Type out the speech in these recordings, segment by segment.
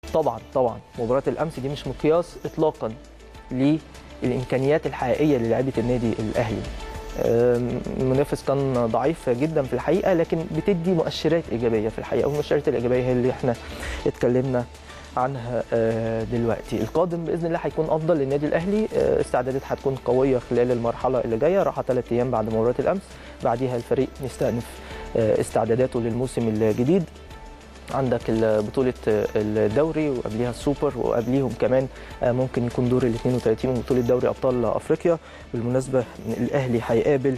طبعا طبعا مباراه الامس دي مش مقياس اطلاقا للامكانيات الحقيقيه للاعيبه النادي الاهلي آم، المنافس كان ضعيف جدا في الحقيقه لكن بتدي مؤشرات ايجابيه في الحقيقه والمؤشرات الايجابيه هي اللي احنا اتكلمنا عنها آه، دلوقتي القادم باذن الله هيكون افضل للنادي الاهلي آه، استعدادات هتكون قويه خلال المرحله اللي جايه راحه ثلاث ايام بعد مباراه الامس بعديها الفريق يستأنف آه، استعداداته للموسم الجديد عندك ال- بطولة الدوري وقبليها السوبر وقبليهم كمان آه، ممكن يكون دور ال 32 وبطولة دوري أبطال أفريقيا بالمناسبة الأهلي هيقابل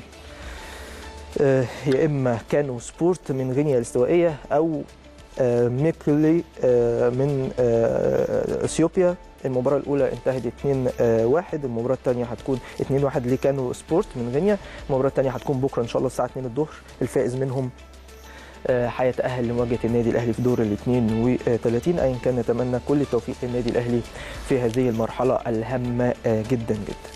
آه، يا إما كانو سبورت من غينيا الاستوائية أو آه، ميكلي آه، من آه، اثيوبيا المباراة الأولى انتهت 2-1 المباراة الثانية هتكون 2-1 لكانو سبورت من غينيا المباراة الثانية هتكون بكرة إن شاء الله الساعة 2 الظهر الفائز منهم آه، هيتأهل لمواجهة النادي الأهلي في دور ال 32 أيا كان نتمنى كل التوفيق للنادي الأهلي في هذه المرحلة الهامة آه، جدا جدا.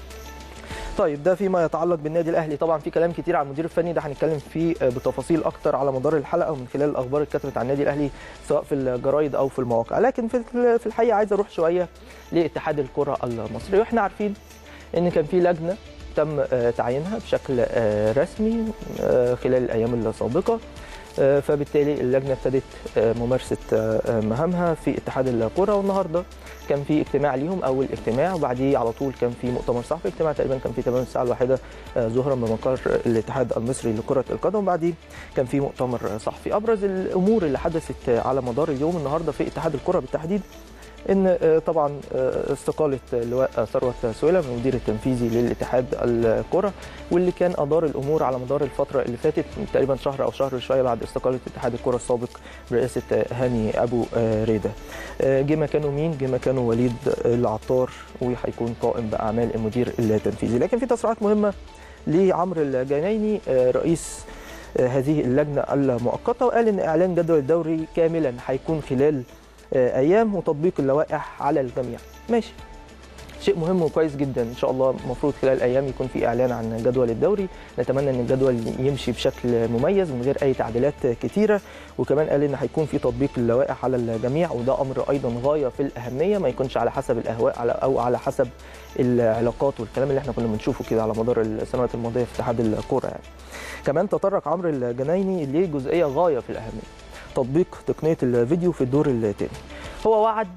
طيب ده فيما يتعلق بالنادي الاهلي طبعا في كلام كتير عن المدير الفني ده هنتكلم فيه آه، بتفاصيل اكتر على مدار الحلقه ومن خلال الاخبار اللي اتكتبت عن النادي الاهلي سواء في الجرايد او في المواقع لكن في في الحقيقه عايز اروح شويه لاتحاد الكره المصري واحنا عارفين ان كان في لجنه تم آه، تعيينها بشكل آه، رسمي آه، خلال الايام السابقه آه، فبالتالي اللجنه ابتدت آه، ممارسه آه، آه، مهامها في اتحاد الكره والنهارده كان في اجتماع ليهم اول اجتماع وبعديه على طول كان في مؤتمر صحفي اجتماع تقريبا كان في تمام الساعه الواحده آه، ظهرا بمقر الاتحاد المصري لكره القدم وبعديه كان في مؤتمر صحفي ابرز الامور اللي حدثت على مدار اليوم النهارده في اتحاد الكره بالتحديد ان آه، طبعا آه، استقاله اللواء ثروت سويلم المدير التنفيذي للاتحاد الكره واللي كان ادار الامور على مدار الفتره اللي فاتت تقريبا شهر او شهر شويه بعد استقاله اتحاد الكره السابق برئاسه آه، هاني ابو آه، ريده. آه، جه مكانه مين؟ جه مكانه وليد العطار وهيكون قائم باعمال المدير التنفيذي، لكن في تصريحات مهمه لعمرو الجنايني آه، رئيس آه، هذه اللجنه المؤقته وقال ان اعلان جدول الدوري كاملا هيكون خلال آه، ايام وتطبيق اللوائح على الجميع ماشي شيء مهم وكويس جدا ان شاء الله المفروض خلال ايام يكون في اعلان عن جدول الدوري نتمنى ان الجدول يمشي بشكل مميز من غير اي تعديلات كتيره وكمان قال ان هيكون في تطبيق اللوائح على الجميع وده امر ايضا غايه في الاهميه ما يكونش على حسب الاهواء على او على حسب العلاقات والكلام اللي احنا كنا بنشوفه كده على مدار السنوات الماضيه في اتحاد الكوره يعني كمان تطرق عمرو الجنايني لجزئيه غايه في الاهميه تطبيق تقنيه الفيديو في الدور الثاني هو وعد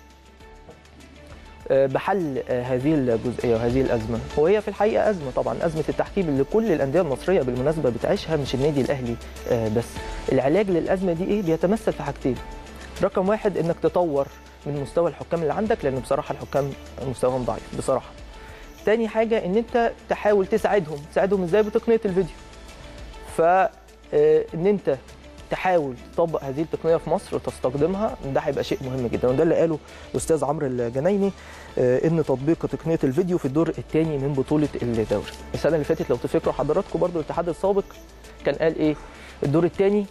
آه، بحل آه، هذه الجزئيه وهذه الازمه وهي في الحقيقه ازمه طبعا ازمه التحكيم اللي كل الانديه المصريه بالمناسبه بتعيشها مش النادي الاهلي آه، بس العلاج للازمه دي ايه بيتمثل في حاجتين رقم واحد انك تطور من مستوى الحكام اللي عندك لان بصراحه الحكام مستواهم ضعيف بصراحه تاني حاجه ان انت تحاول تساعدهم تساعدهم ازاي بتقنيه الفيديو ف آه، ان انت تحاول تطبق هذه التقنيه في مصر وتستخدمها ده هيبقى شيء مهم جدا وده اللي قاله الاستاذ عمرو الجنايني آه، ان تطبيق تقنيه الفيديو في الدور الثاني من بطوله الدوري السنه اللي فاتت لو تفتكروا حضراتكم برضو الاتحاد السابق كان قال ايه الدور الثاني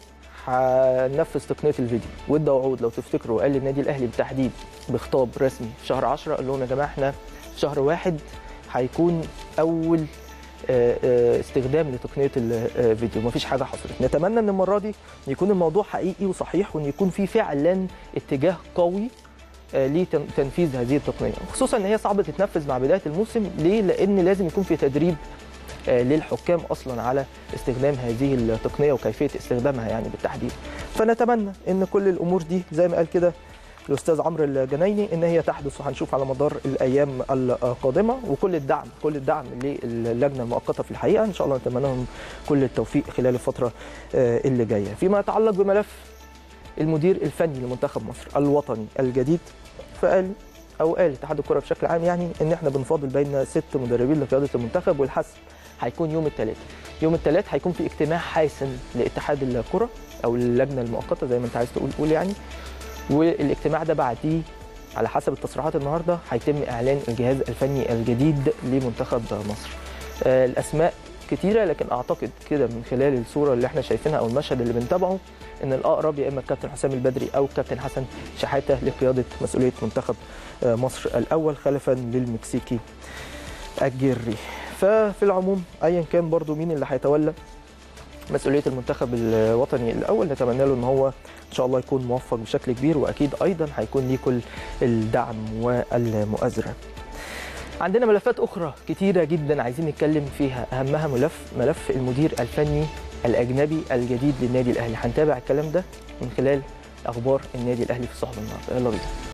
هننفذ تقنيه الفيديو وادى وعود لو تفتكروا قال للنادي الاهلي بالتحديد بخطاب رسمي في شهر 10 قال لهم يا جماعه احنا في شهر واحد هيكون اول آه، آه، استخدام لتقنيه الفيديو مفيش حاجه حصلت نتمنى ان المره دي يكون الموضوع حقيقي وصحيح وان يكون في فعلا اتجاه قوي آه، لتنفيذ هذه التقنيه خصوصا ان هي صعبه تتنفذ مع بدايه الموسم ليه لان لازم يكون في تدريب آه، للحكام اصلا على استخدام هذه التقنيه وكيفيه استخدامها يعني بالتحديد فنتمنى ان كل الامور دي زي ما قال كده الاستاذ عمرو الجنايني ان هي تحدث وهنشوف على مدار الايام القادمه وكل الدعم كل الدعم للجنه المؤقته في الحقيقه ان شاء الله نتمنى لهم كل التوفيق خلال الفتره آه، اللي جايه فيما يتعلق بملف المدير الفني لمنتخب مصر الوطني الجديد فقال او قال اتحاد الكره بشكل عام يعني ان احنا بنفاضل بين ست مدربين لقياده المنتخب والحسم هيكون يوم الثلاث يوم الثلاث هيكون في اجتماع حاسم لاتحاد الكره او اللجنه المؤقته زي ما انت عايز تقول قول يعني والاجتماع ده بعديه على حسب التصريحات النهارده هيتم اعلان الجهاز الفني الجديد لمنتخب مصر. آه، الاسماء كتيره لكن اعتقد كده من خلال الصوره اللي احنا شايفينها او المشهد اللي بنتابعه ان الاقرب يا اما الكابتن حسام البدري او الكابتن حسن شحاته لقياده مسؤوليه منتخب آه، مصر الاول خلفا للمكسيكي الجيري. ففي العموم ايا كان برضو مين اللي هيتولى مسؤوليه المنتخب الوطني الاول نتمنى له ان هو ان شاء الله يكون موفق بشكل كبير واكيد ايضا هيكون ليه كل الدعم والمؤازره عندنا ملفات اخرى كتيره جدا عايزين نتكلم فيها اهمها ملف ملف المدير الفني الاجنبي الجديد للنادي الاهلي هنتابع الكلام ده من خلال اخبار النادي الاهلي في الصحف النهارده يلا بينا